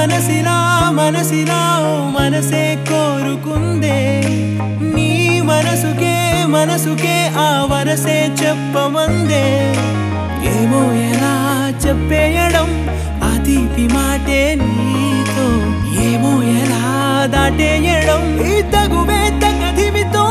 మనసిలా మనసిలా ఓ మనసే కోరుకుందే నీ మనసుకే మనసుకే ఆ వరసే చెప్పమందే ఏమో ఎలా చెప్పేయడం ఆ తీపి మాటే నీతో ఏమో ఎలా దాటేయడం ఈ తగువే తగదిమితో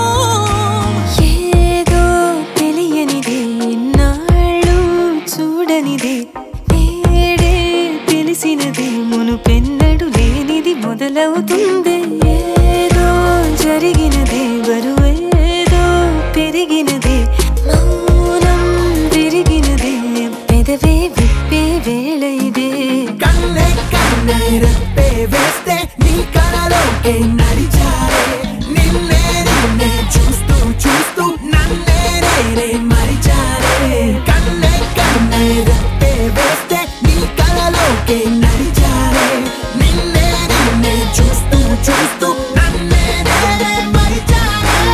ఏదో తెలియనిదే నాళ్ళు చూడనిదే నేడే తెలిసినదే మునుపెన్నడు లేనిది మొదలవుతుంది ఏదో జరిగినదే బరువేదో పెరిగినదే మౌనం విరిగినదే పెదవే విప్పే వేళ ఇదే కన్నే కన్నే రెప్పే వేస్తే నీ కలలోకే నడిచారే నిన్నే నిన్నే చూస్తూ చూస్తూ నన్నే నేనే మరిచారే కన్నే కన్నే రెప్పే వేస్తే నీ కలలోకే నడిచారే నిన్నే నిన్నే చూస్తూ చూస్తూ నన్నే నేనే మరిచారే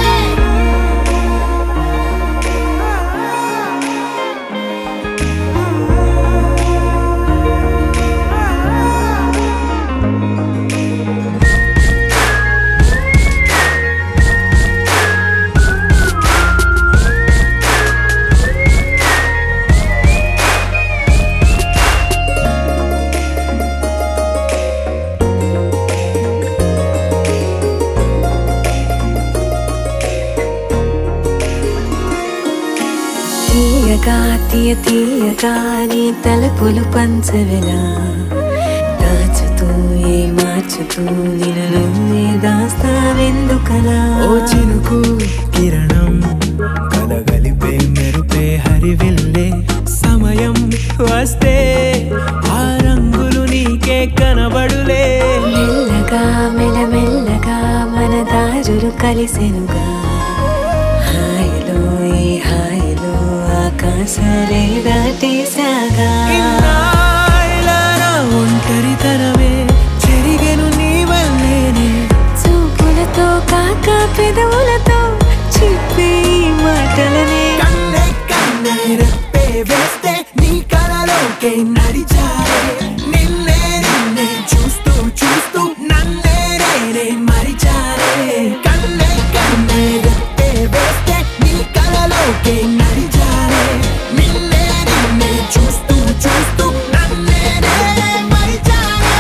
తీయగా తీయ తీయగా నీ తలపులు పంచవెలా దాచుతూ ఏ మార్చుతూ నిన్ను నువ్వే దాస్తావెందుకలా ఓ చినుకు కిరణం కలగలిపే మెరుపే హరివిల్లే సమయం వస్తే ఆ రంగులు నీకే కనబడులే మెల్లగా మెల్లమెల్లగా మన దారులు కలిసెనుగా హాయిలో ఈ హాయిలో ఆకాశాలే దాటేసాగా ఇన్నాళ్ళ నా ఒంటరితనమే చెరిగెను నీ వల్లేనే చూపులతో కాక పెదవులతో చెప్పే ఈ మాటలనే కన్నే కన్నే రెప్పే వేస్తే నీ కలలోకే నడిచారే నిన్నే నిన్నే చూస్తూ చూస్తూ నన్నే నేనే మరిచారే కన్నే కన్నే రెప్పే వేస్తే నీ కలలోకే నడిచారే నిన్నే నిన్నే చూస్తూ చూస్తూ నన్నే నేనే మరిచారే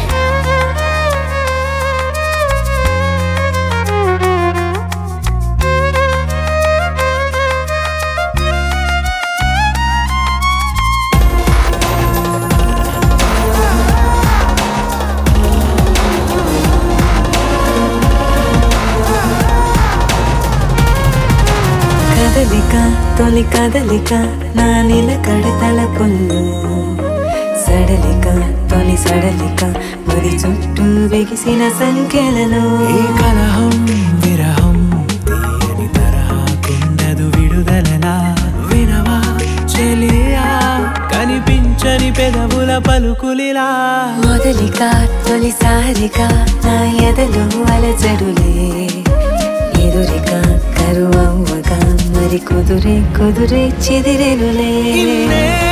కదలిక తొలి కదలిక నా నిలకడ తలపుల్లో సడలిక తొలి సడలిక మరి చుట్టూ బిగిసిన సంఖ్యలలో ఈ కలహం విరహం తీయని తరహాకుండదు విడుదలలా వినవా చెలియా కనిపించని పెదవుల పలుకులిలా మొదలిక తొలిసారిగా నా ఎదలో అలజడులే ఎదురిక కరువవ్వగా మరి కుదురే కుదురే చెదిరెనులే ఇన్నే